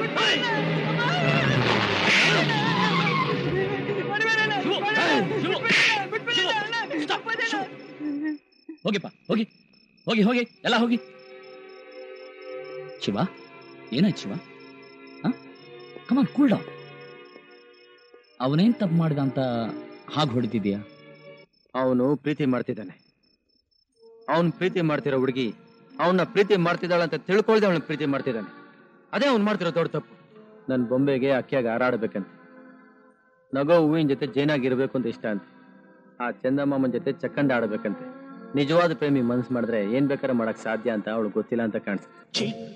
ಹೋಗಿಪ್ಪ ಹೋಗಿ ಹೋಗಿ ಹೋಗಿ ಎಲ್ಲ ಹೋಗಿ ಶಿವ ಏನಾಯ್ತು ಶಿವ ಕಮಾನ್ ಕೂಲ್ ಡೌನ್ ಅವನೇನ್ ತಪ್ಪು ಮಾಡಿದ ಅಂತ ಹಾಗೆ ಹೊಡಿತಿದ್ಯಾ ಅವನು ಪ್ರೀತಿ ಮಾಡ್ತಿದ್ದಾನೆ ಅವನ್ ಪ್ರೀತಿ ಮಾಡ್ತಿರೋ ಹುಡುಗಿ ಅವನ್ನ ಪ್ರೀತಿ ಮಾಡ್ತಿದ್ದಾಳೆ ಅಂತ ತಿಳ್ಕೊಳ್ದೆ ಅವನ ಪ್ರೀತಿ ಮಾಡ್ತಿದ್ದಾನೆ ಅದೇ ಅವ್ನು ಮಾಡ್ತಿರೋ ದೊಡ್ಡ ತಪ್ಪು ನನ್ ಬೊಂಬೆಗೆ ಅಕ್ಕಿಯಾಗ ಹಾರಾಡ್ಬೇಕಂತ ನಗೋ ಹೂವಿನ ಜೊತೆ ಜೇನಾಗಿರ್ಬೇಕು ಅಂತ ಇಷ್ಟ ಅಂತ ಆ ಚಂದಮಾಮನ್ ಜೊತೆ ಚಕ್ಕಂಡ ಆಡ್ಬೇಕಂತೆ ನಿಜವಾದ ಪ್ರೇಮಿ ಮನ್ಸ್ ಮಾಡಿದ್ರೆ ಏನ್ ಬೇಕಾದ್ರೆ ಮಾಡಕ್ ಸಾಧ್ಯ ಅಂತ ಅವಳು ಗೊತ್ತಿಲ್ಲ ಅಂತ ಕಾಣಿಸ್ತು